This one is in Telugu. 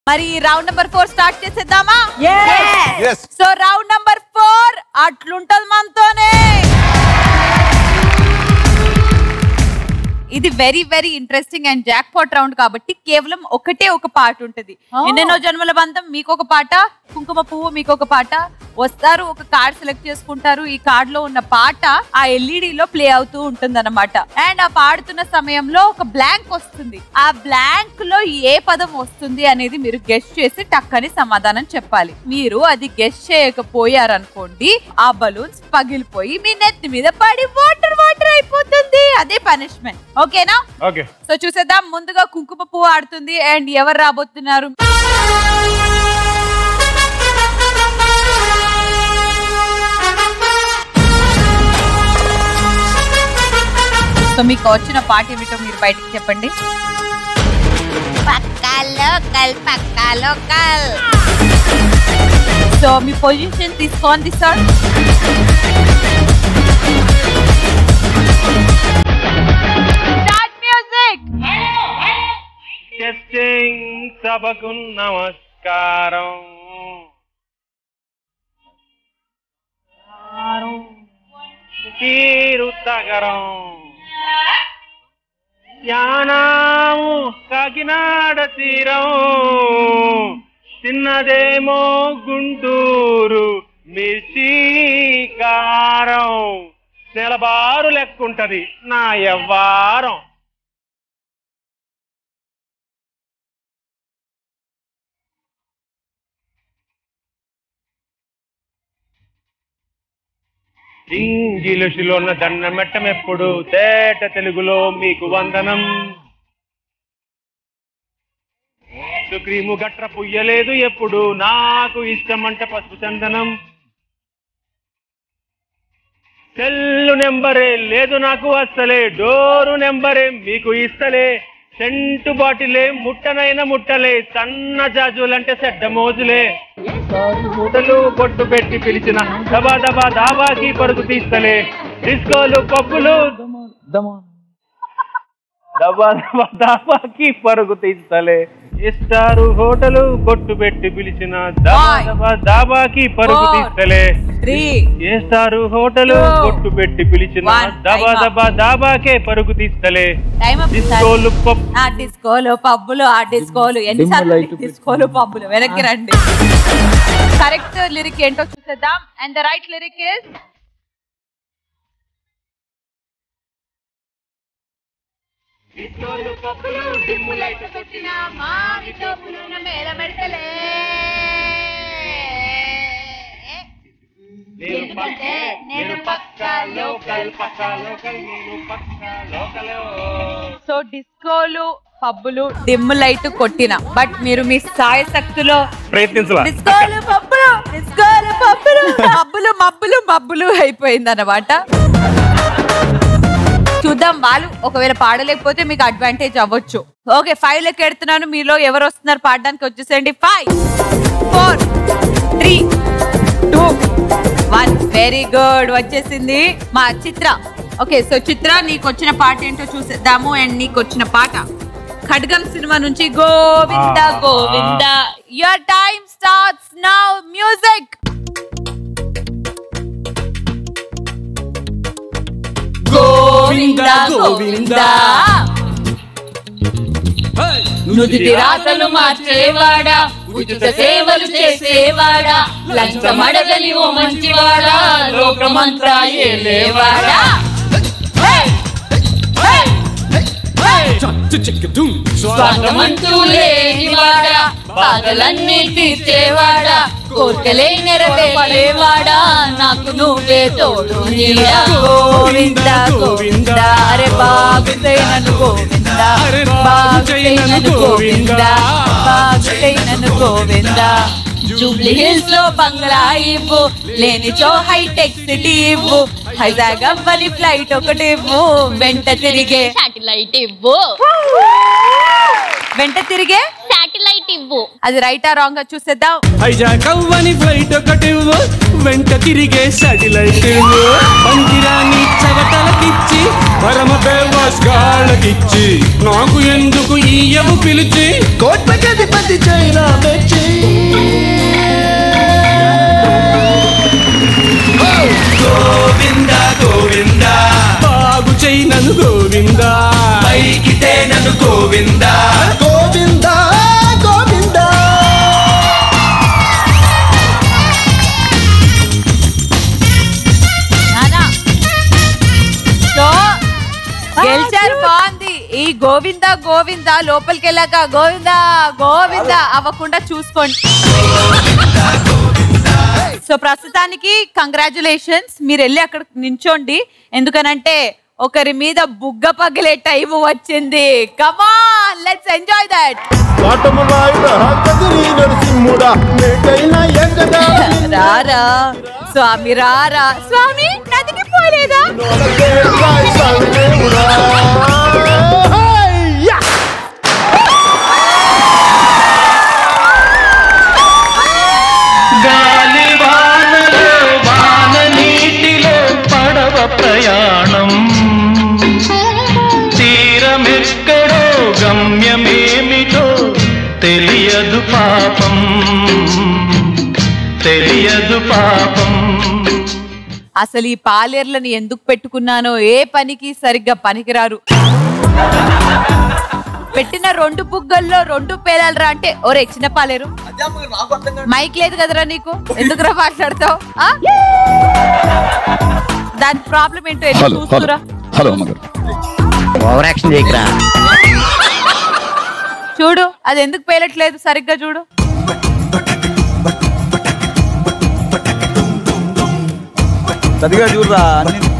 మరి రౌండ్ నెంబర్ ఫోర్ స్టార్ట్ చేసేద్దామా Yes. So round number four అట్లుంటది మనతోనే ఇది very very interesting and jackpot round కాబట్టి కేవలం ఒకటే ఒక పాట ఉంటది ఎన్నెన్నో జన్మల బంధం మీకు ఒక పాట కుంకుమ పువ్వు మీకు ఒక పాట వస్తారు ఒక కార్డ్ సెలెక్ట్ చేసుకుంటారు ఈ కార్డ్ లో ఉన్న పాట ఆ ఎల్ఈడి లో ప్లే అవుతూ ఉంటుంది అనమాట అండ్ ఆ పాడుతున్న సమయంలో ఒక బ్లాంక్ వస్తుంది ఆ బ్లాంక్ లో ఏ పదం వస్తుంది అనేది మీరు గెస్ట్ చేసి టక్కని సమాధానం చెప్పాలి మీరు అది గెస్ట్ చేయకపోయారనుకోండి ఆ బలూన్స్ పగిలిపోయి మీ నెత్తి మీద పడి వాటర్ వాటర్ అయిపోతుంది అదే పనిష్మెంట్ ఓకేనా ఓకే సో చూసేద్దాం ముందుగా కుంకుమ పువ్వు ఆడుతుంది అండ్ ఎవరు రాబోతున్నారు సో మీకు వచ్చిన పాట ఏమిటో మీరు బయటికి చెప్పండి పక్కా లోకల్ పక్కా లోకల్ సో మీ పొజిషన్ తీసుకోండి సార్ స్టార్ట్ మ్యూజిక్ టెస్టింగ్ సభకు నమస్కారం తీరు తగరం యానాము కాకినాడ తీరం చిన్నదేమో గుంటూరు మిర్చి కారం నెలబారు లెక్కుంటది నా ఎవ్వారం ఇంగిలుషులో ఉన్న దండం మెట్టమెప్పుడు తేట తెలుగులో మీకు వందనం క్రీము గట్ర పుయ్యలేదు ఎప్పుడు నాకు ఇష్టమంట పసుపు చందనం సెల్లు నెంబరే లేదు నాకు అస్సలే డోరు నెంబరే మీకు ఇస్తలే సెంటు బాటిలే ముట్టనైన ముట్టలే సన్న జాజులంటే సెడ్డ మోజులే మూటలు కొట్టు పెట్టి పిలిచిన దబా దబా దాబాకి పరుగు తీస్తలే డిస్కోలు పప్పులు దబా దబా దాబాకి పరుగు తీస్తలే ఇస్తారు హోటలు కొట్టు పెట్టి పిలిచిన దబా Five, దబా దాబాకి పరుగు four, తీస్తలే త్రీ చేస్తారు హోటలు Two, కొట్టు పెట్టి పిలిచిన one, దబా time up. దబా దాబాకే పరుగు తీస్తలే టైం అప్ డిస్కోలు పప్పు ఆ డిస్కోలు పబ్బులు ఆ డిస్కోలు ఎన్నిసార్లు డిస్కోలు పబ్బులు వెనక్కి రండి కరెక్ట్ లిరిక్ ఏంటో చూసేద్దాం and the right lyric is నేను పక్క నేను పక్క లోకల్ పక్క లోకల్ నేను పక్క లోకల్ సో డిస్కోలు పబ్బులు డిమ్ లైట్ కొట్టిన బట్ మీరు మీ సాయ శక్తిలో ప్రయత్నించలా డిస్కోలు పబ్బులు డిస్కోలు పబ్బులు మబ్బులు మబ్బులు మబ్బులు అయిపోయింది అనమాట చూద్దాం వాళ్ళు ఒకవేళ పాడలేకపోతే మీకు అడ్వాంటేజ్ అవ్వచ్చు ఓకే ఫైవ్ లెక్క ఎడుతున్నాను మీలో ఎవరు వస్తున్నారు పాడడానికి వచ్చేసేయండి five four three two one very good వచ్చేసింది మా చిత్ర ఓకే సో చిత్ర నీకు వచ్చిన పాట ఏంటో చూసేద్దాము అండ్ నీకు వచ్చిన పాట ఖడ్గం సినిమా నుంచి Govinda Govinda your time starts now music Govinda Govinda నుదిటి రాతలు మార్చేవాడా ఉచిత సేవలు చేసేవాడా లంచమడగని ఓ మంచివాడా లోకమంతా ఏలేవాడా స్వార్థమంటూ లేనివాడా బాధలన్నీ తీర్చేవాడా కోరికలే నెరవేరేవాడా నాకు నువ్వే తోడు నీడా గోవింద గోవింద అరే బాబు నన్ను గోవింద బాబు నన్ను గోవింద బాబు నన్ను గోవింద జూబ్లీ హిల్స్ లో బంగ్లా ఇవ్వు లేనిచో హైటెక్ సిటీ ఇవ్వు హైజాగ్ అవ్వని ఫ్లైట్ ఒకటి ఇవ్వు వెంట తిరిగే శాటిలైట్ ఇవ్వు వెంట తిరిగే శాటిలైట్ ఫ్లైట్ ఇవ్వు అది రైటా రాంగ్ చూసేద్దాం హైజాక్ అవ్వని ఫ్లైట్ ఒకటి వెంట తిరిగే సాటిలైట్ పనికిరాని చవటలకిచ్చి పరమ బేవాస్ గాళ్ళకిచ్చి నాకు ఎందుకు ఈయవు పిలిచి కోట్పతి చైనా మెచ్చి గోవింద గోవింద బాగు చేయి నన్ను గోవిందా పైకితే నన్ను గోవింద గోవింద గోవింద నానా సో గెలిచారు బాగుంది ఈ గోవింద గోవింద లోపలికి వెళ్ళాక గోవింద గోవింద అవ్వకుండా చూసుకోండి సో ప్రస్తుతానికి కంగ్రాచులేషన్స్ మీరు వెళ్ళి అక్కడ నించోండి ఎందుకనంటే ఒకరి మీద బుగ్గ పగిలే టైం వచ్చింది కమా లెట్స్ ఎంజాయ్ దట్ కాటము రాయుడ కదిరి నరసింహుడా మేటైన ఎంగడా రారా స్వామి రారా స్వామి నదికి పోలేదా గాలి వానలో వాన నీటిలో పడవ ప్రయాణం తీరమెక్కడో గమ్యమేమిటో తెలియదు పాపం తెలియదు పాపం అసలు ఈ పాలేర్లను ఎందుకు పెట్టుకున్నానో ఏ పనికి సరిగ్గా పనికిరారు పెట్టిన రెండు బుగ్గల్లో రెండు పేలాలరా అంటే ఒరే చిన్న పాలేరు మైక్ లేదు కదరా నీకు ఎందుకురా మాట్లాడతావు ఆ? దాని ప్రాబ్లం ఏంటో వెళ్ళి హలో హలో చూస్తురా హలో అమ్మగారు ఓవర్ యాక్షన్ చేయకరా చూడు అది ఎందుకు పేలట్లేదు సరిగ్గా చూడు సరిగా చూడరా అన్ని